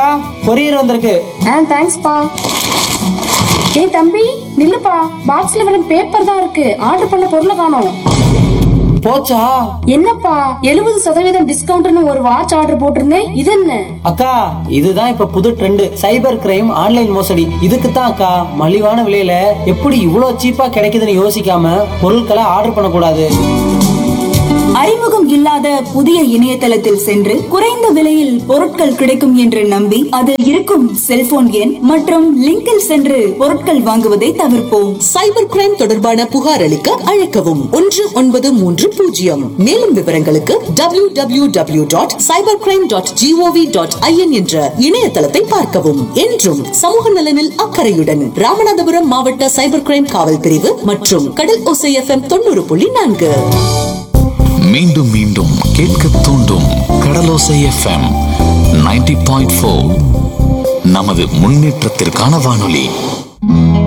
courier வந்திருக்கு ஆ தேங்க்ஸ்ப்பா ஏய் தம்பி நில்லுப்பா பாக்ஸ்ல வெறும் பேப்பர் தான் இருக்கு ஆர்டர் பண்ண பொருளை காணோம் போச்சா என்னப்பா எழுபது சதவீதம் டிஸ்கவுண்ட்னு ஒரு வாட்ச் ஆர்டர் போட்டிருந்தேன் இது என்ன அக்கா இதுதான் இப்ப புது ட்ரெண்ட் சைபர் கிரைம் ஆன்லைன் மோசடி இதுக்கு தான் அக்கா மலிவான விலையில எப்படி இவ்வளவு சீப்பா கிடைக்குதுன்னு யோசிக்காம பொருட்களை ஆர்டர் பண்ணக்கூடாது அறிமுகம் இல்லாத புதிய இணையதளத்தில் சென்று குறைந்த விலையில் பொருட்கள் கிடைக்கும் என்று நம்பி அதில் இருக்கும் செல்போன் எண் மற்றும் லிங்கில் சென்று பொருட்கள் வாங்குவதை தவிர்ப்போம் சைபர் கிரைம் தொடர்பான புகார் அளிக்க அழைக்கவும் ஒன்று ஒன்பது மூன்று பூஜ்ஜியம் மேலும் விவரங்களுக்கு W W W dot cyber crime dot G O V dot I N என்ற இணையதளத்தை பார்க்கவும் என்றும் சமூக நலனில் அக்கறையுடன் ராமநாதபுரம் மாவட்ட சைபர் கிரைம் காவல் பிரிவு மற்றும் கடல் ஓசை எஃப்எம் தொண்ணூறு புள்ளி நான்கு மீண்டும் மீண்டும் கேட்க தூண்டும் கடலோசை எஃப்எம் 90.4 பாயிண்ட் நமது முன்னேற்றத்திற்கான வானொலி